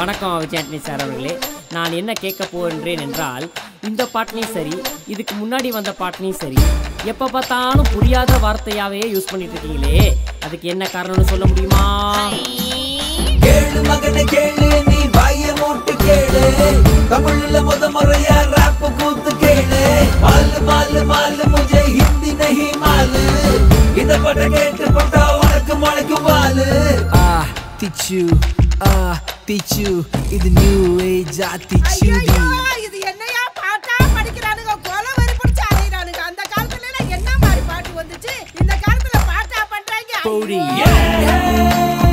வணக்கம் விஜயாண்டனி சார் அவர்களே நான் என்ன கேட்க போகின்றேன் என்றால் இந்த பாட்டிலையும் சரி இதுக்கு முன்னாடி வந்த பாட்டிலையும் சரி எப்போ பார்த்தாலும் புரியாத வார்த்தையாவே யூஸ் பண்ணிட்டு இருக்கீங்களே அதுக்கு என்ன காரணம்னு சொல்ல முடியுமா கேளு மகனை கேளு நீ வாய மூட்டு கேளு தமிழ்ல முத முறையா ராப் கூத்து கேளு மாலு மாலு மாலு முझे हिंदी नहीं मालू இத பட கேட்டு பட்டா உனக்கு முளைக்கும் வாலு ஆ திச்சு ஆ திச்சு இது நியூ ஏஜ் ஆ திச்சு ஐயையோ, இது என்னையா பாட்டா படிக்கிறானுங்க கொலை வெறி பிடிச்சு அலையிறானுங்க அந்த காலத்துல எல்லாம் என்ன மாதிரி பாட்டு வந்துச்சு இந்த காலத்துல பாட்டா பண்றாங்க ஐயோ. Yeah.